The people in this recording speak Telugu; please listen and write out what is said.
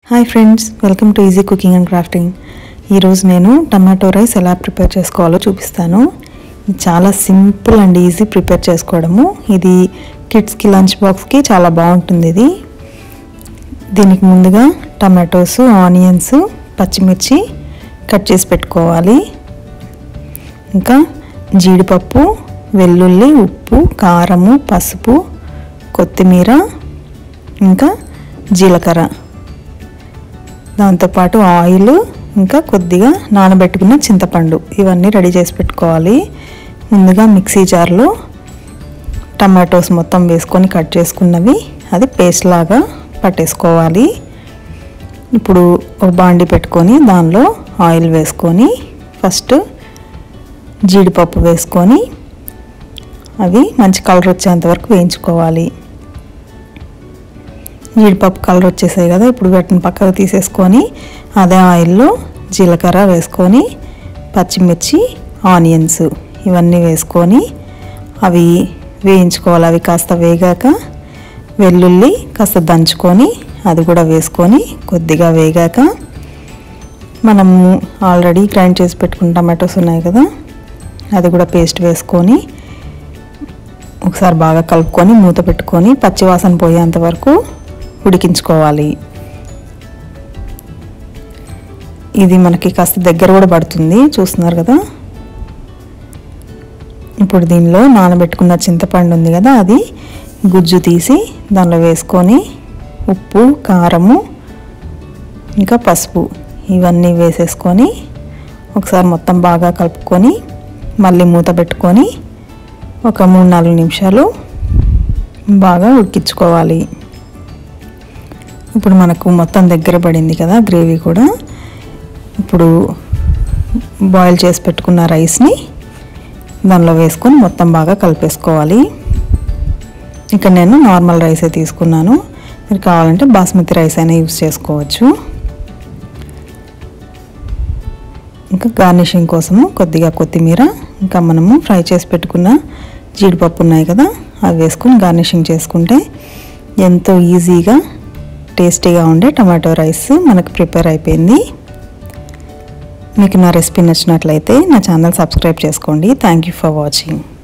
hi friends welcome to easy cooking and crafting ఈరోజు నేను టమాటో రైస్ ఎలా ప్రిపేర్ చేసుకోవాలో చూపిస్తాను ఇది చాలా సింపుల్ అండ్ ఈజీ ప్రిపేర్ చేసుకోవడము ఇది కిడ్స్కి లంచ్ బాక్స్కి చాలా బాగుంటుంది ఇది దీనికి ముందుగా టమాటోస్ ఆనియన్స్ పచ్చిమిర్చి కట్ చేసి పెట్టుకోవాలి ఇంకా జీడిపప్పు వెల్లుల్లి ఉప్పు కారము పసుపు కొత్తిమీర ఇంకా జీలకర్ర దాంతోపాటు ఆయిల్ ఇంకా కొద్దిగా నానబెట్టుకున్న చింతపండు ఇవన్నీ రెడీ చేసి పెట్టుకోవాలి ముందుగా మిక్సీ జార్లో టమాటోస్ మొత్తం వేసుకొని కట్ చేసుకున్నవి అది పేస్ట్ లాగా పట్టేసుకోవాలి ఇప్పుడు ఒక బాండి పెట్టుకొని దానిలో ఆయిల్ వేసుకొని ఫస్ట్ జీడిపప్పు వేసుకొని అవి మంచి కలర్ వచ్చేంత వరకు వేయించుకోవాలి జీడిపప్పు కలర్ వచ్చేసాయి కదా ఇప్పుడు వీటిని పక్కకు తీసేసుకొని అదే ఆయిల్లో జీలకర్ర వేసుకొని పచ్చిమిర్చి ఆనియన్స్ ఇవన్నీ వేసుకొని అవి వేయించుకోవాలి అవి కాస్త వేగాక వెల్లుల్లి కాస్త దంచుకొని అది కూడా వేసుకొని కొద్దిగా వేగాక మనము ఆల్రెడీ గ్రైండ్ చేసి పెట్టుకున్న టమాటోస్ ఉన్నాయి కదా అది కూడా పేస్ట్ వేసుకొని ఒకసారి బాగా కలుపుకొని మూత పెట్టుకొని పచ్చివాసన పోయేంత వరకు ఉడికించుకోవాలి ఇది మనకి కాస్త దగ్గర కూడా పడుతుంది చూస్తున్నారు కదా ఇప్పుడు దీనిలో నానబెట్టుకున్న చింతపండు ఉంది కదా అది గుజ్జు తీసి దానిలో వేసుకొని ఉప్పు కారము ఇంకా పసుపు ఇవన్నీ వేసేసుకొని ఒకసారి మొత్తం బాగా కలుపుకొని మళ్ళీ మూత పెట్టుకొని ఒక మూడు నాలుగు నిమిషాలు బాగా ఉడికించుకోవాలి ఇప్పుడు మనకు మొత్తం దగ్గర పడింది కదా గ్రేవీ కూడా ఇప్పుడు బాయిల్ చేసి పెట్టుకున్న రైస్ని దానిలో వేసుకొని మొత్తం బాగా కలిపేసుకోవాలి ఇక్కడ నేను నార్మల్ రైసే తీసుకున్నాను మీరు కావాలంటే బాస్మతి రైస్ అయినా యూస్ చేసుకోవచ్చు ఇంకా గార్నిషింగ్ కోసము కొద్దిగా కొత్తిమీర ఇంకా మనము ఫ్రై చేసి పెట్టుకున్న జీడిపప్పు ఉన్నాయి కదా అవి వేసుకొని గార్నిషింగ్ చేసుకుంటే ఎంతో ఈజీగా టేస్టీగా ఉండే టమాటో రైస్ మనకు ప్రిపేర్ అయిపోయింది మీకు నా రెసిపీ నచ్చినట్లయితే నా ఛానల్ సబ్స్క్రైబ్ చేసుకోండి థ్యాంక్ యూ ఫర్ వాచింగ్